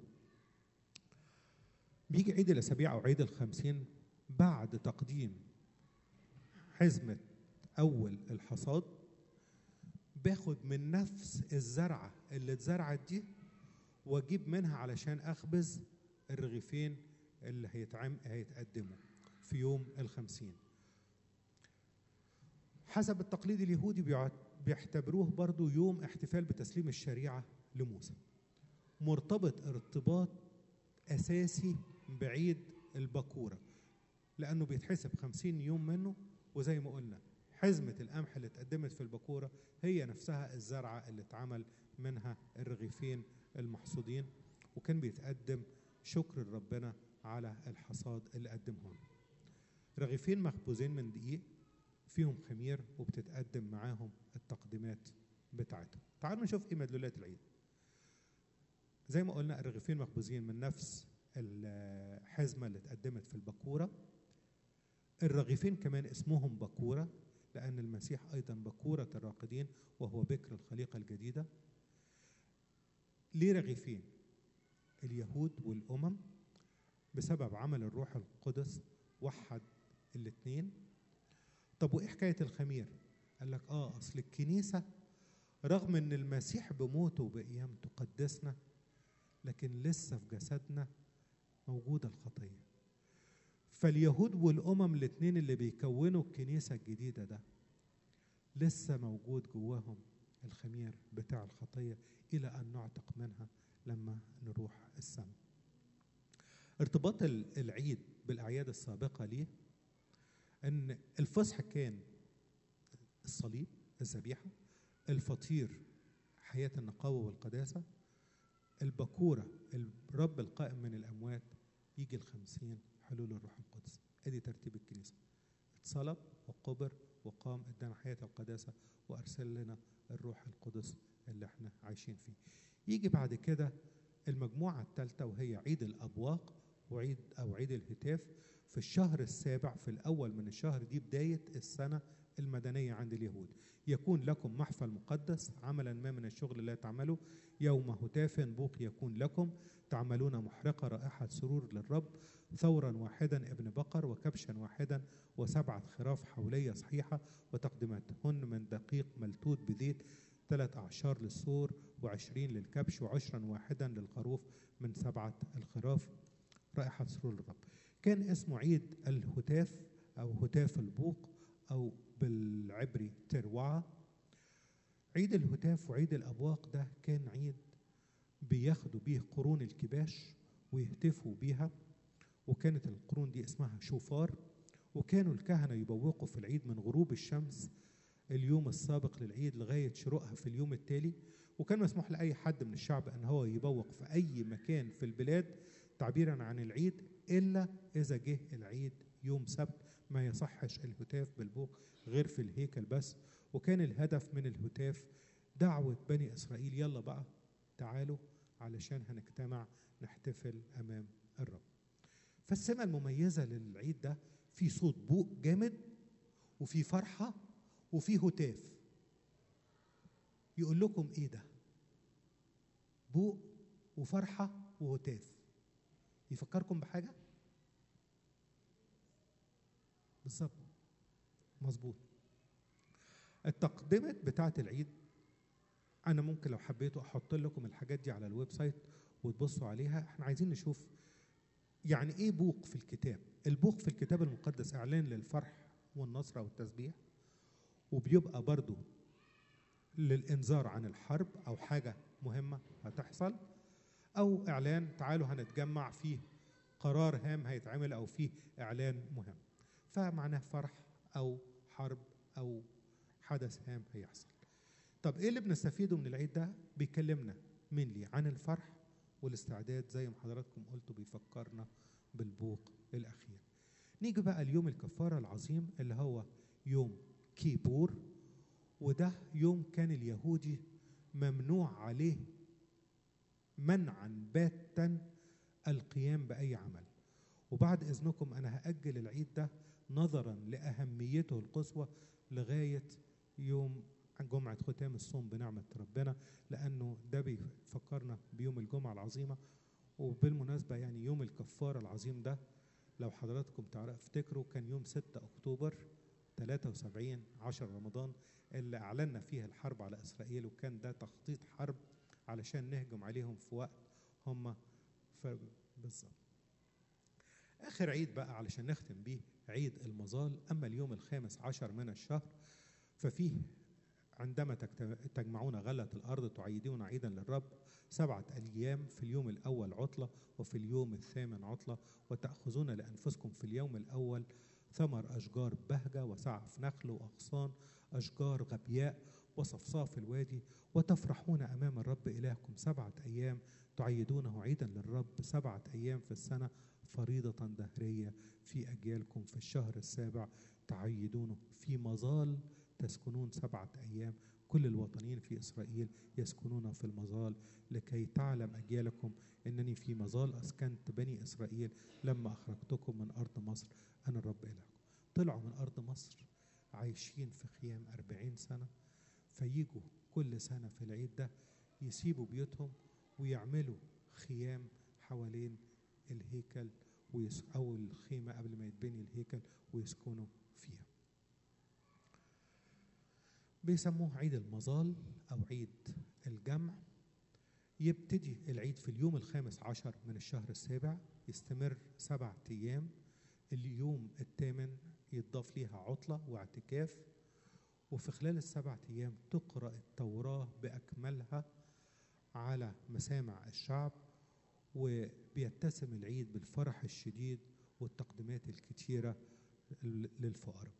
بيجي عيد الأسابيع أو عيد الخمسين بعد تقديم حزمة أول الحصاد باخد من نفس الزرعة اللي اتزرعت دي واجيب منها علشان اخبز الرغيفين اللي هيتعم هيتقدموا في يوم الخمسين حسب التقليد اليهودي بيعت- بيعتبروه برضو يوم احتفال بتسليم الشريعة لموسى مرتبط ارتباط أساسي بعيد البكورة لأنه بيتحسب خمسين يوم منه وزي ما قلنا حزمة القمح اللي اتقدمت في البكورة هي نفسها الزرعة اللي اتعمل منها الرغيفين المحصودين وكان بيتقدم شكر لربنا على الحصاد اللي قدمه لنا. رغيفين مخبوزين من دقيق فيهم خمير وبتتقدم معاهم التقديمات بتاعتهم تعالوا نشوف ايه مدلولات العيد زي ما قلنا الرغيفين مخبوزين من نفس الحزمة اللي اتقدمت في البكورة الرغيفين كمان اسمهم بكورة لأن المسيح أيضا بكورة الراقدين وهو بكر الخليقة الجديدة ليه رغيفين اليهود والأمم بسبب عمل الروح القدس وحد الاثنين طب وإيه حكاية الخمير قال لك آه أصل الكنيسة رغم أن المسيح بموته وبقيامته قدسنا لكن لسه في جسدنا موجودة الخطية فاليهود والامم الاثنين اللي بيكونوا الكنيسه الجديده ده لسه موجود جواهم الخمير بتاع الخطيه الى ان نعتق منها لما نروح السماء ارتباط العيد بالاعياد السابقه ليه ان الفصح كان الصليب الذبيحه الفطير حياه النقاوه والقداسه البكوره الرب القائم من الاموات يجي الخمسين حلول الروح القدس ادي ترتيب الكنيسه اتصلب وقبر وقام ادانا حياه القداسه وارسل لنا الروح القدس اللي احنا عايشين فيه يجي بعد كده المجموعه الثالثه وهي عيد الابواق وعيد او عيد الهتاف في الشهر السابع في الاول من الشهر دي بدايه السنه المدنيه عند اليهود يكون لكم محفل مقدس عملا ما من الشغل لا تعمله يوم هتاف بوق يكون لكم تعملون محرقة رائحة سرور للرب ثورا واحدا ابن بقر وكبشا واحدا وسبعة خراف حولية صحيحة وتقدمتهن من دقيق ملتوت بزيت ثلاث أعشار للسور وعشرين للكبش وعشرا واحدا للخروف من سبعة الخراف رائحة سرور للرب كان اسمه عيد الهتاف أو هتاف البوق أو بالعبري تروعة عيد الهتاف وعيد الأبواق ده كان عيد بياخدوا بيه قرون الكباش ويهتفوا بيها وكانت القرون دي اسمها شوفار وكانوا الكهنة يبوقوا في العيد من غروب الشمس اليوم السابق للعيد لغاية شروقها في اليوم التالي وكان مسموح لأي حد من الشعب أن هو يبوق في أي مكان في البلاد تعبيرا عن العيد إلا إذا جه العيد يوم سبت ما يصحش الهتاف بالبوق غير في الهيكل بس وكان الهدف من الهتاف دعوة بني إسرائيل يلا بقى تعالوا علشان هنجتمع نحتفل أمام الرب فالسمة المميزة للعيد ده في صوت بوق جامد وفي فرحة وفي هتاف يقول لكم ايه ده بوق وفرحة وهتاف يفكركم بحاجة بالظبط مظبوط التقدمة بتاعة العيد أنا ممكن لو حبيتوا أحط لكم الحاجات دي على الويب سايت وتبصوا عليها احنا عايزين نشوف يعني ايه بوق في الكتاب البوق في الكتاب المقدس اعلان للفرح والنصر والتسبيح وبيبقى برضو للانذار عن الحرب او حاجه مهمه هتحصل او اعلان تعالوا هنتجمع فيه قرار هام هيتعمل او فيه اعلان مهم فمعناه فرح او حرب او حدث هام هيحصل طب ايه اللي بنستفيده من العيد ده بيكلمنا منلي عن الفرح والاستعداد زي ما حضراتكم قلتوا بيفكرنا بالبوق الاخير نيجي بقى اليوم الكفاره العظيم اللي هو يوم كيبور وده يوم كان اليهودي ممنوع عليه منعا باتا القيام باي عمل وبعد اذنكم انا هاجل العيد ده نظرا لاهميته القصوى لغايه يوم جمعة ختام الصوم بنعمة ربنا لأنه ده بيفكرنا بيوم الجمعة العظيمة وبالمناسبة يعني يوم الكفارة العظيم ده لو حضراتكم تعرفوا افتكروا كان يوم 6 أكتوبر 73 10 رمضان اللي أعلنا فيها الحرب على إسرائيل وكان ده تخطيط حرب علشان نهجم عليهم في وقت هم بالظبط آخر عيد بقى علشان نختم بيه عيد المظال أما اليوم الخامس عشر من الشهر ففيه عندما تجمعون غلة الأرض تعيدون عيدا للرب سبعة أيام في اليوم الأول عطلة وفي اليوم الثامن عطلة وتأخذون لأنفسكم في اليوم الأول ثمر أشجار بهجة وسعف نخل وأغصان أشجار غبياء وصفصاف الوادي وتفرحون أمام الرب إلهكم سبعة أيام تعيدونه عيدا للرب سبعة أيام في السنة فريضة دهرية في أجيالكم في الشهر السابع تعيدونه في مظال تسكنون سبعة أيام كل الوطنيين في إسرائيل يسكنون في المظال لكي تعلم أجيالكم أنني في مظال أسكنت بني إسرائيل لما أخرجتكم من أرض مصر أنا الرب إلهكم طلعوا من أرض مصر عايشين في خيام أربعين سنة فيجوا كل سنة في العيد ده يسيبوا بيوتهم ويعملوا خيام حوالين الهيكل أو الخيمة قبل ما يتبني الهيكل ويسكنوا فيها بيسموه عيد المظال أو عيد الجمع يبتدي العيد في اليوم الخامس عشر من الشهر السابع يستمر سبعة أيام اليوم الثامن يتضاف ليها عطلة واعتكاف وفي خلال السبعة أيام تقرأ التوراة بأكملها على مسامع الشعب وبيتسم العيد بالفرح الشديد والتقديمات الكتيرة للفقراء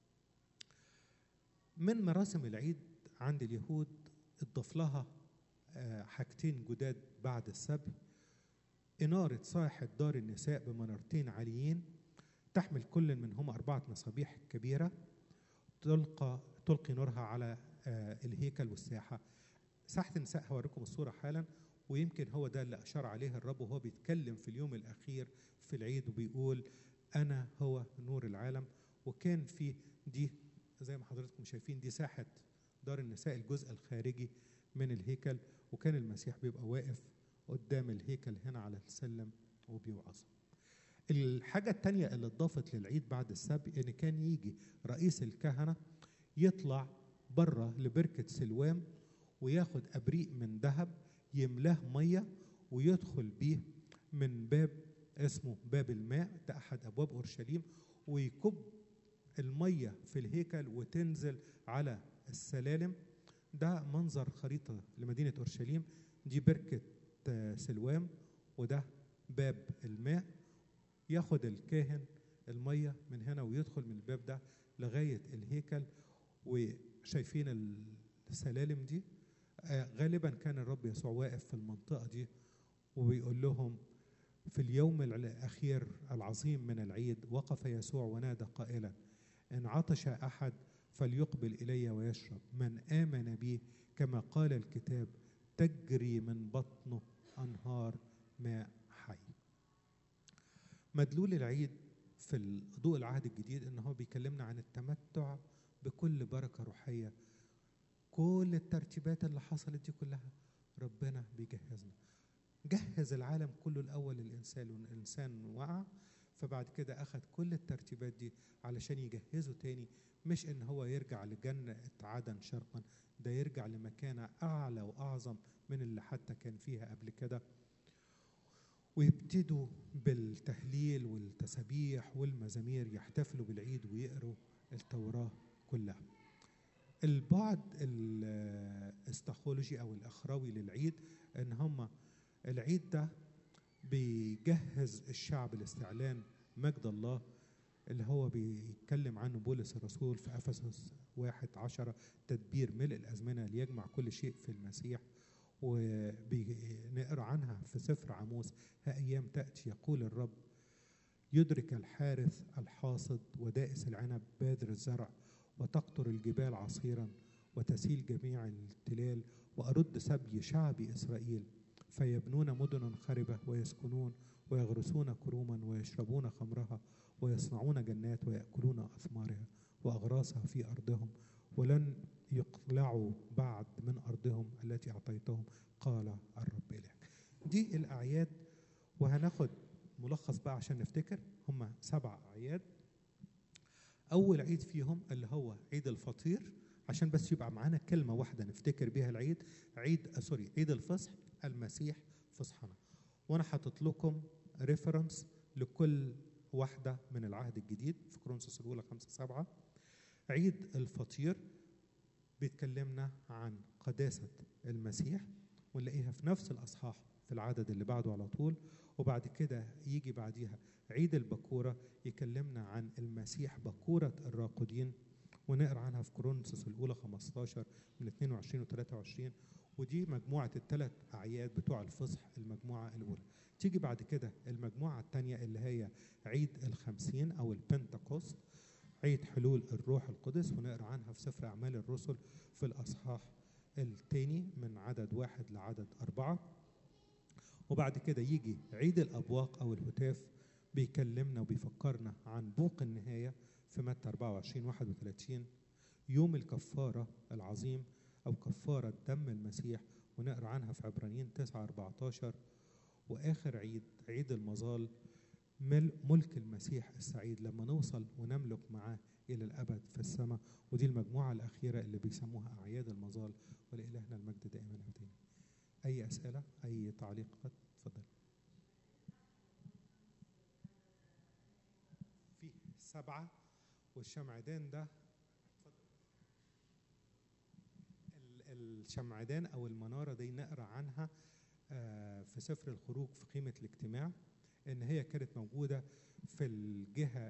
من مراسم العيد عند اليهود اتضاف لها حاجتين جداد بعد السبي إنارة صاحب دار النساء بمنارتين عاليين تحمل كل منهما أربعة مصابيح كبيرة تلقى تلقي نورها على الهيكل والساحة ساحة النساء هوريكم الصورة حالا ويمكن هو ده اللي أشار عليه الرب وهو بيتكلم في اليوم الأخير في العيد وبيقول أنا هو نور العالم وكان في دي زي ما حضراتكم شايفين دي ساحة دار النساء الجزء الخارجي من الهيكل وكان المسيح بيبقى واقف قدام الهيكل هنا على السلم وبيوعظ الحاجة التانية اللي اتضافت للعيد بعد السبي إن كان يجي رئيس الكهنة يطلع بره لبركة سلوام وياخد أبريق من ذهب يملاه مية ويدخل بيه من باب اسمه باب الماء ده أحد أبواب أورشليم ويكب المية في الهيكل وتنزل على السلالم ده منظر خريطة لمدينة أورشليم دي بركة سلوام وده باب الماء ياخد الكاهن المية من هنا ويدخل من الباب ده لغاية الهيكل وشايفين السلالم دي آه غالبا كان الرب يسوع واقف في المنطقة دي وبيقول لهم في اليوم الأخير العظيم من العيد وقف يسوع ونادى قائلا إن عطش أحد فليقبل إلي ويشرب من آمن بي كما قال الكتاب تجري من بطنه أنهار ماء حي مدلول العيد في ضوء العهد الجديد ان هو بيكلمنا عن التمتع بكل بركه روحيه كل الترتيبات اللي حصلت دي كلها ربنا بيجهزنا جهز العالم كله الاول للانسان والانسان وقع فبعد كده اخذ كل الترتيبات دي علشان يجهزه تاني مش ان هو يرجع لجنة عدن شرقا ده يرجع لمكانة اعلى واعظم من اللي حتى كان فيها قبل كده ويبتدوا بالتهليل والتسابيح والمزامير يحتفلوا بالعيد ويقروا التوراة كلها البعد الاستخولوجي او الاخروي للعيد ان هم العيد ده بيجهز الشعب لاستعلان مجد الله اللي هو بيتكلم عنه بولس الرسول في افسس واحد عشرة تدبير ملء الازمنه ليجمع كل شيء في المسيح وبنقرا عنها في سفر عموس ها ايام تاتي يقول الرب يدرك الحارث الحاصد ودائس العنب بادر الزرع وتقطر الجبال عصيرا وتسيل جميع التلال وارد سبي شعب اسرائيل فيبنون مدنا خربه ويسكنون ويغرسون كروما ويشربون خمرها ويصنعون جنات ويأكلون أثمارها وأغراسها في أرضهم ولن يقلعوا بعد من أرضهم التي أعطيتهم قال الرب إلهك دي الأعياد وهناخد ملخص بقى عشان نفتكر هم سبع أعياد أول عيد فيهم اللي هو عيد الفطير عشان بس يبقى معانا كلمة واحدة نفتكر بيها العيد عيد آه سوري عيد الفصح المسيح فصحنا وأنا حاطط لكم ريفرنس لكل واحدة من العهد الجديد في كورنثوس الأولى خمسة سبعة عيد الفطير بيتكلمنا عن قداسة المسيح ونلاقيها في نفس الأصحاح في العدد اللي بعده على طول وبعد كده يجي بعديها عيد البكورة يكلمنا عن المسيح بكورة الراقدين ونقرا عنها في كورنثوس الأولى 15 من 22 و 23 ودي مجموعة الثلاث أعياد بتوع الفصح المجموعة الأولى تيجي بعد كده المجموعة الثانية اللي هي عيد الخمسين أو البنتكوست عيد حلول الروح القدس ونقرا عنها في سفر أعمال الرسل في الأصحاح الثاني من عدد واحد لعدد أربعة وبعد كده يجي عيد الأبواق أو الهتاف بيكلمنا وبيفكرنا عن بوق النهاية في متى 24 31 يوم الكفارة العظيم أو كفارة دم المسيح ونقرا عنها في عبرانيين 9 14 واخر عيد عيد المظال ملك المسيح السعيد لما نوصل ونملك معاه الى الابد في السماء ودي المجموعه الاخيره اللي بيسموها اعياد المظال ولالهنا المجد دائما ابدا اي اسئله اي تعليقات اتفضل سبعة والشمعدان ده ال- الشمعدان أو المنارة دي نقرأ عنها آه، في سفر الخروج في قيمة الاجتماع إن هي كانت موجودة في الجهة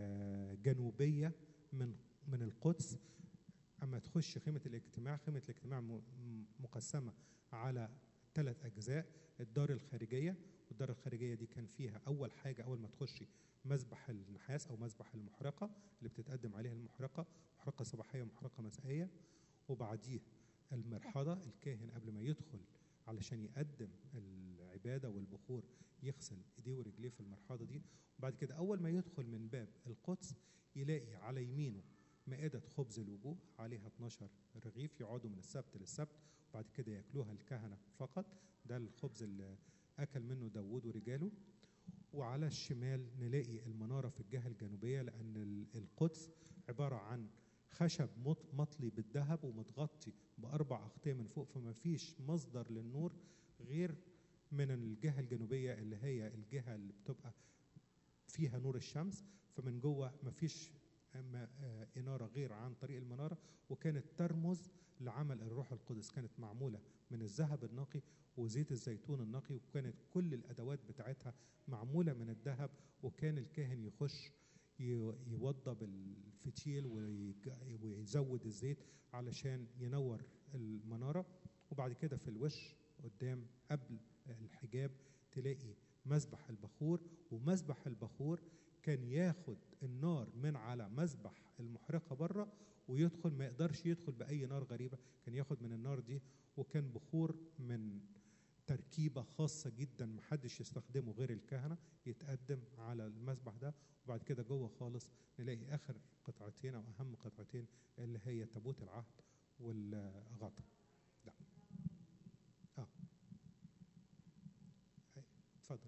الجنوبية من من القدس أما تخش خيمة الاجتماع خيمة الاجتماع م- م- مقسمة على ثلاث أجزاء الدار الخارجية والدار الخارجية دي كان فيها أول حاجة أول ما تخشي مذبح النحاس أو مذبح المحرقة اللي بتتقدم عليها المحرقة محرقة صباحية ومحرقة مسائية وبعديه المرحضة الكاهن قبل ما يدخل علشان يقدم العبادة والبخور يغسل ايديه ورجليه في المرحاضة دي وبعد كده أول ما يدخل من باب القدس يلاقي على يمينه مائدة خبز الوجوه عليها 12 رغيف يقعدوا من السبت للسبت وبعد كده ياكلوها الكهنة فقط ده الخبز اللي أكل منه داوود ورجاله وعلى الشمال نلاقي المنارة في الجهة الجنوبية لأن ال- القدس عبارة عن خشب مط- مطلي بالذهب ومتغطي بأربع أغطية من فوق فما فيش مصدر للنور غير من الجهة الجنوبية اللي هي الجهة اللي بتبقى فيها نور الشمس فمن جوه مفيش أما آه، إنارة غير عن طريق المنارة وكانت ترمز لعمل الروح القدس كانت معمولة من الذهب النقي وزيت الزيتون النقي وكانت كل الأدوات بتاعتها معمولة من الذهب وكان الكاهن يخش ي- يوضب الفتيل ويج- ويزود الزيت علشان ينور المنارة وبعد كده في الوش قدام قبل الحجاب تلاقي مذبح البخور ومذبح البخور كان ياخد النار من على مذبح المحرقة بره ويدخل ما يقدرش يدخل بأي نار غريبة كان ياخد من النار دي وكان بخور من تركيبة خاصة جدا محدش يستخدمه غير الكهنة يتقدم على المذبح ده وبعد كده جوه خالص نلاقي آخر قطعتين أو أهم قطعتين اللي هي تابوت العهد والغطا ده اه هاي، اتفضل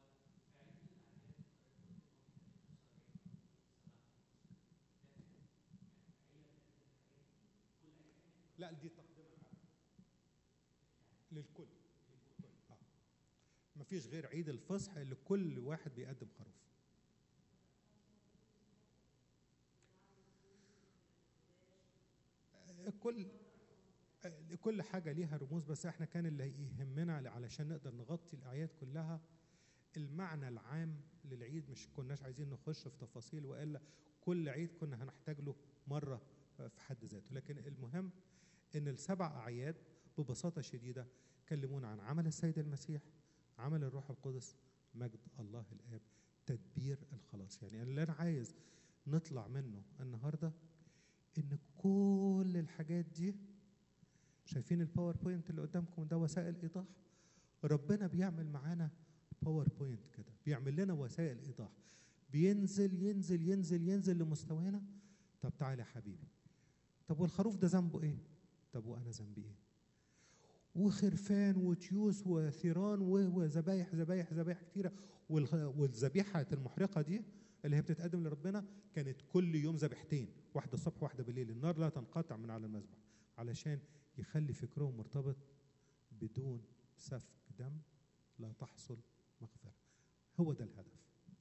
لا دي تقدمة العهد. للكل للكل اه مفيش غير عيد الفصح اللي كل واحد بيقدم خروف آه، كل آه، كل حاجة ليها رموز بس احنا كان اللي يهمنا علشان نقدر نغطي الأعياد كلها المعنى العام للعيد مش كناش عايزين نخش في تفاصيل وإلا كل عيد كنا هنحتاج له مرة آه، في حد ذاته لكن المهم ان السبع أعياد ببساطة شديدة كلمونا عن عمل السيد المسيح عمل الروح القدس مجد الله الآب تدبير الخلاص يعني اللي أنا عايز نطلع منه النهاردة إن كل الحاجات دي شايفين الباوربوينت اللي قدامكم ده وسائل إيضاح ربنا بيعمل معانا باوربوينت كده بيعمل لنا وسائل إيضاح بينزل ينزل ينزل ينزل لمستوانا طب تعالى يا حبيبي طب والخروف ده ذنبه ايه طب وانا ذنبي ايه وخرفان وتيوس وثيران و- وذبايح ذبايح ذبايح كتيره والخ- والذبيحه المحرقه دي اللي هي بتتقدم لربنا كانت كل يوم ذبيحتين واحده الصبح واحده بالليل النار لا تنقطع من على المذبح علشان يخلي فكرهم مرتبط بدون سفك دم لا تحصل مغفره هو ده الهدف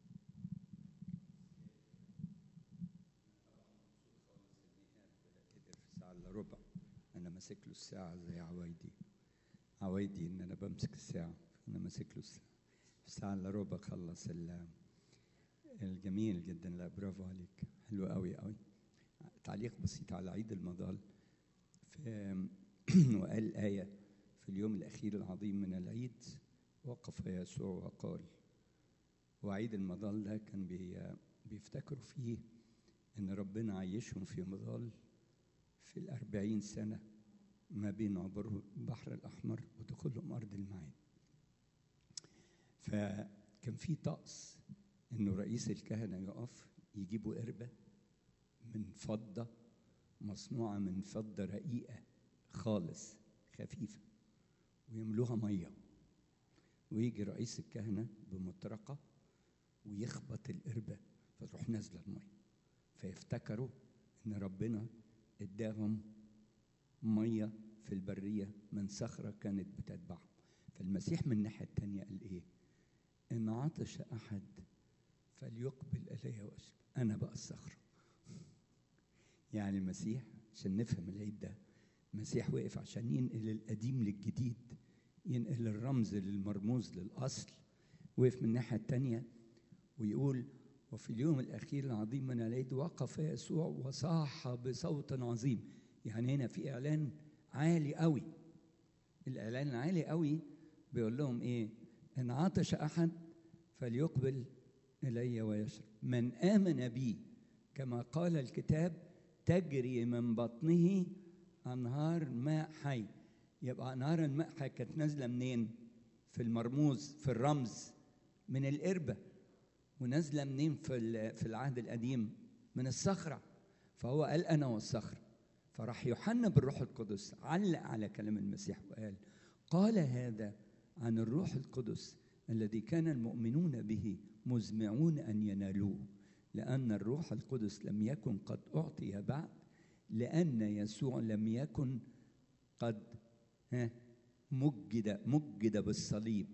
قدر في ساعة الا ربع انا ماسك له الساعة زي عوايدي عوايدي ان انا بمسك الساعة انا ماسك له الساعة في ساعة الا ربع خلص ال- الجميل جدا لا برافو عليك حلو قوي قوي تعليق بسيط على عيد المظال في وقال آية في اليوم الأخير العظيم من العيد وقف يسوع وقال وعيد المظال ده كان بي بيفتكروا فيه إن ربنا عيشهم في مظال في الأربعين سنة ما بين عبور البحر الأحمر ودخولهم أرض المعاد فكان في طقس إنه رئيس الكهنة يقف يجيبوا قربة من فضة مصنوعة من فضة رقيقة خالص خفيفة ويملوها مية ويجي رئيس الكهنة بمطرقة ويخبط القربة فتروح نازلة المية فيفتكروا إن ربنا اداهم مية في البرية من صخرة كانت بتتبعهم فالمسيح من الناحية التانية قال إيه إن عطش أحد فليقبل الي واشرب انا بقى الصخره يعني المسيح عشان نفهم العيد ده المسيح وقف عشان ينقل القديم للجديد ينقل الرمز للمرموز للاصل وقف من الناحيه الثانيه ويقول وفي اليوم الاخير العظيم من العيد وقف يسوع وصاح بصوت عظيم يعني هنا في اعلان عالي قوي الاعلان العالي قوي بيقول لهم ايه ان عطش احد فليقبل الي ويشرب من امن بي كما قال الكتاب تجري من بطنه انهار ماء حي يبقى انهار الماء حي كانت نازله منين في المرموز في الرمز من القربه ونازله منين في في العهد القديم من الصخره فهو قال انا والصخره فراح يوحنا بالروح القدس علق على كلام المسيح وقال قال هذا عن الروح القدس الذي كان المؤمنون به مزمعون ان ينالوه لان الروح القدس لم يكن قد اعطي بعد لان يسوع لم يكن قد ها مجد مجد بالصليب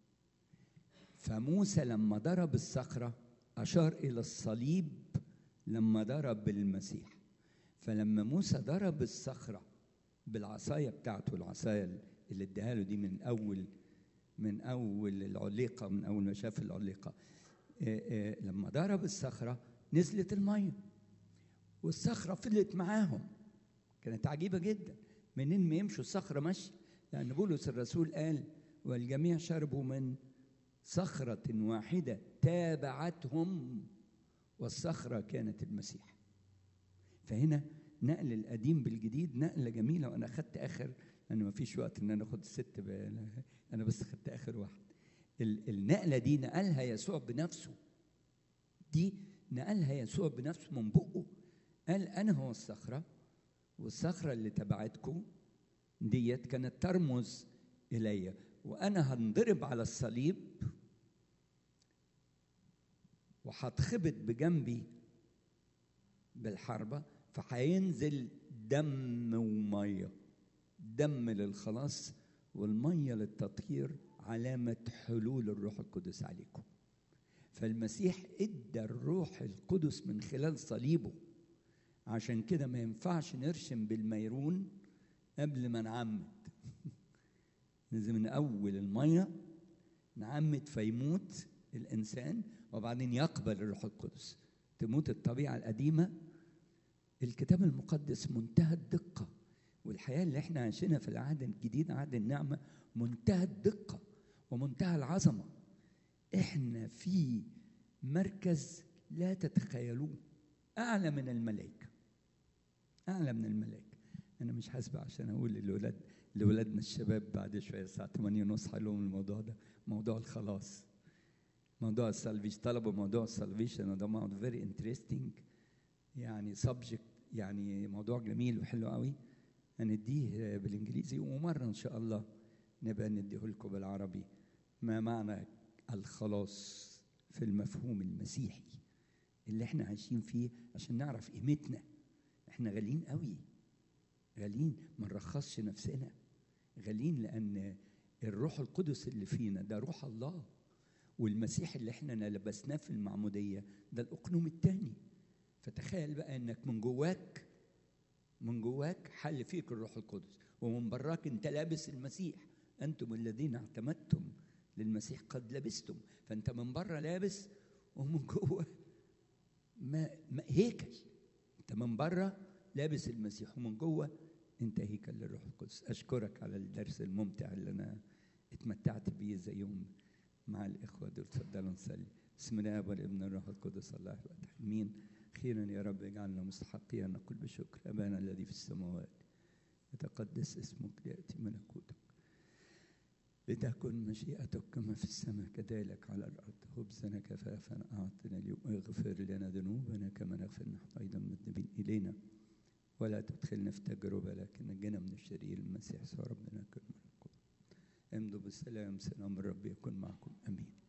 فموسى لما ضرب الصخره اشار الى الصليب لما ضرب بالمسيح فلما موسى ضرب الصخره بالعصايه بتاعته العصايه اللي اداها له دي من اول من اول العليقه من اول ما شاف العليقه إيه إيه لما ضرب الصخره نزلت الميه والصخره فضلت معاهم كانت عجيبه جدا منين ما يمشوا الصخره ماشيه لان بولس الرسول قال والجميع شربوا من صخره واحده تابعتهم والصخره كانت المسيح فهنا نقل القديم بالجديد نقله جميله وانا اخدت اخر انا ما فيش وقت ان انا اخد الست انا بس خدت اخر واحد النقله دي نقلها يسوع بنفسه دي نقلها يسوع بنفسه من بقه قال انا هو الصخره والصخره اللي تبعتكم ديت كانت ترمز الي وانا هنضرب على الصليب وهتخبط بجنبي بالحربه فهينزل دم وميه دم للخلاص والميه للتطهير علامه حلول الروح القدس عليكم فالمسيح ادى الروح القدس من خلال صليبه عشان كده ما ينفعش نرشم بالميرون قبل ما نعمد لازم من اول الميه نعمد فيموت الانسان وبعدين يقبل الروح القدس تموت الطبيعه القديمه الكتاب المقدس منتهى الدقه والحياه اللي احنا عايشينها في العهد الجديد عهد النعمه منتهى الدقه ومنتهى العظمه احنا في مركز لا تتخيلوه اعلى من الملائكه اعلى من الملائكه انا مش حاسبه عشان اقول للاولاد لاولادنا الشباب بعد شويه الساعه 8 ونص لهم الموضوع ده موضوع الخلاص موضوع السالفيش طلبوا موضوع السالفيشن وده موضوع فيري انترستنج يعني سبجكت يعني موضوع جميل وحلو قوي هنديه بالانجليزي ومره ان شاء الله نبقى نديه لكم بالعربي ما معنى الخلاص في المفهوم المسيحي اللي احنا عايشين فيه عشان نعرف قيمتنا احنا غاليين قوي غاليين ما نرخصش نفسنا غاليين لان الروح القدس اللي فينا ده روح الله والمسيح اللي احنا لبسناه في المعموديه ده الاقنوم الثاني فتخيل بقى انك من جواك من جواك حل فيك الروح القدس ومن براك انت لابس المسيح انتم الذين اعتمدتم للمسيح قد لبستم فانت من بره لابس ومن جوه ما, ما هيكل انت من بره لابس المسيح ومن جوه انت هيكل للروح القدس اشكرك على الدرس الممتع اللي انا اتمتعت بيه زي يوم مع الاخوه دول تفضلوا نصلي بسم الله والابن الروح القدس الله الواحد امين اخيرا يا رب اجعلنا مستحقين ان نقول بشكر ابانا الذي في السماوات يتقدس اسمك لياتي ملكوتك لتكن مشيئتك كما في السماء كذلك على الارض خبزنا كفافا اعطنا اليوم اغفر لنا ذنوبنا كما نغفر نحن ايضا مذنبين الينا ولا تدخلنا في تجربه لكن نجنا من الشرير المسيح ربنا كل ملكوت امضوا بالسلام سلام الرب يكن معكم امين